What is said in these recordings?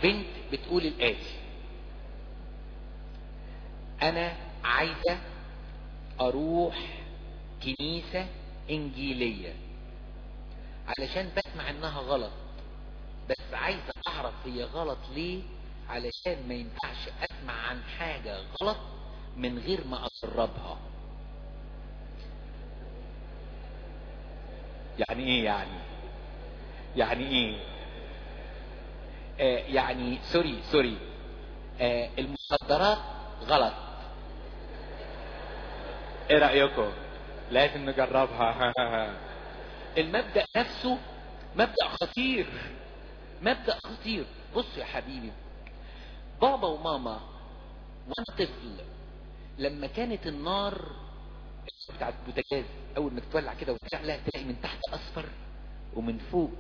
بنت بتقول الآتي أنا عايزة أروح كنيسة إنجيلية علشان بسمع إنها غلط بس عايزة أعرف هي غلط ليه علشان ما ينفعش أسمع عن حاجة غلط من غير ما أجربها يعني إيه يعني يعني إيه آه يعني سوري سوري آه المخدرات غلط ايه رأيكم لازم نجربها المبدأ نفسه مبدأ خطير مبدأ خطير بص يا حبيبي بابا وماما وانا طفل لما كانت النار بتاعت البوتاجاز اول ما تولع كده وتشعلها تلاقي من تحت اصفر ومن فوق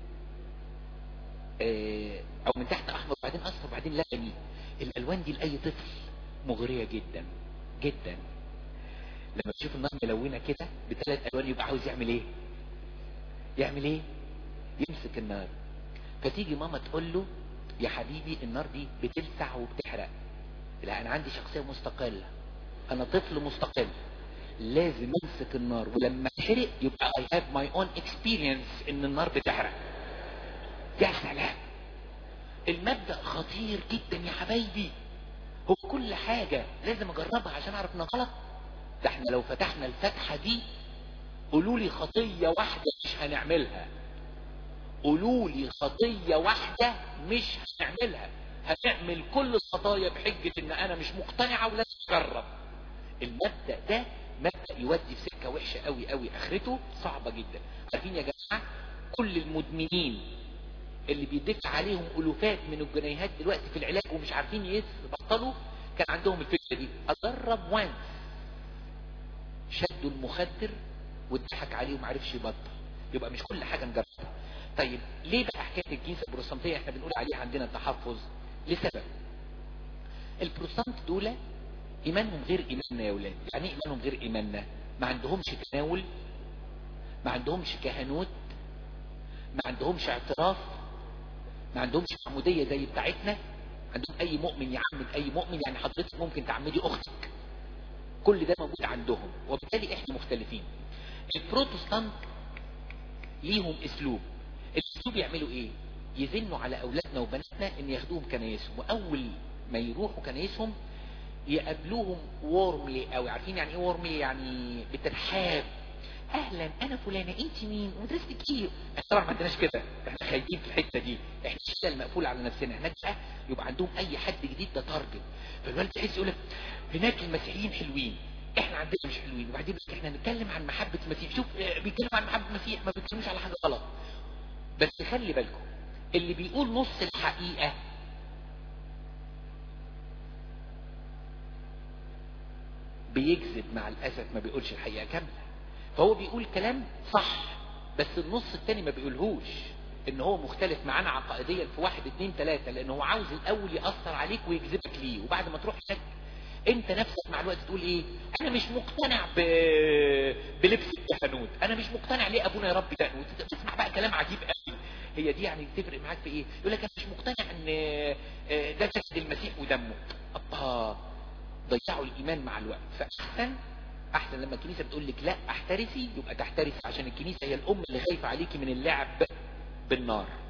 آه، او من تحت احمر وبعدين اصفر وبعدين لبني الالوان دي لاي طفل مغريه جدا جدا لما تشوف النار ملونه كده بثلاث الوان يبقى عاوز يعمل ايه يعمل ايه يمسك النار فتيجي ماما تقول له يا حبيبي النار دي بتلسع وبتحرق لا انا عندي شخصيه مستقله انا طفل مستقل لازم امسك النار ولما تحرق يبقى I have my own experience ان النار بتحرق يا سلام المبدأ خطير جدا يا حبايبي هو كل حاجة لازم اجربها عشان اعرف انها غلط ده احنا لو فتحنا الفتحة دي قولوا لي خطية واحدة مش هنعملها قولوا لي خطية واحدة مش هنعملها هنعمل كل الخطايا بحجة ان انا مش مقتنعة ولا اجرب المبدأ ده مبدأ يودي في سكة وحشة قوي قوي اخرته صعبة جدا عارفين يا جماعة كل المدمنين اللي بيدفع عليهم الوفات من الجنيهات دلوقتي في العلاج ومش عارفين يبطلوا كان عندهم الفكرة دي اجرب وانس شدوا المخدر واتضحك عليه وما عرفش يبطل يبقى مش كل حاجة نجربها طيب ليه بقى حكاية الجنس البروستانتية احنا بنقول عليها عندنا تحفظ لسبب البروستانت دول ايمانهم غير ايماننا يا ولاد يعني ايه ايمانهم غير ايماننا ما عندهمش تناول ما عندهمش كهنوت ما عندهمش اعتراف ما عندهمش معمودية زي بتاعتنا عندهم اي مؤمن يعمد اي مؤمن يعني حضرتك ممكن تعمدي اختك كل ده موجود عندهم وبالتالي احنا مختلفين البروتستانت ليهم اسلوب الاسلوب يعملوا ايه يزنوا على اولادنا وبناتنا ان ياخدوهم كنايسهم واول ما يروحوا كنايسهم يقابلوهم وورملي قوي عارفين يعني ايه وورملي يعني بترحاب اهلا انا فلانه انت مين ومدرستك ايه احنا طبعا ما عندناش كده احنا خايفين في الحته دي احنا الشله المقفوله على نفسنا هناك بقى يبقى عندهم اي حد جديد ده تارجت فالوالد تحس يقول لك هناك المسيحيين حلوين احنا عندنا مش حلوين وبعدين بس احنا نتكلم عن محبه المسيح شوف اه، بيتكلم عن محبه المسيح ما بيتكلموش على حاجه غلط بس خلي بالكم اللي بيقول نص الحقيقه بيكذب مع الاسف ما بيقولش الحقيقه كامله فهو بيقول كلام صح بس النص التاني ما بيقولهوش ان هو مختلف معانا عقائديا في واحد اتنين تلاتة لان هو عاوز الاول يأثر عليك ويجذبك ليه وبعد ما تروح هناك انت نفسك مع الوقت تقول ايه انا مش مقتنع ب... بلبس الكهنوت انا مش مقتنع ليه ابونا يا رب كهنوت تسمع بقى كلام عجيب قوي هي دي يعني تفرق معاك في ايه يقول لك انا مش مقتنع ان آه، ده جسد المسيح ودمه ابا ضيعوا الايمان مع الوقت فاحسن احسن لما الكنيسه بتقول لك لا احترسي يبقى تحترسي عشان الكنيسه هي الام اللي خايفه عليكي من اللعب بالنار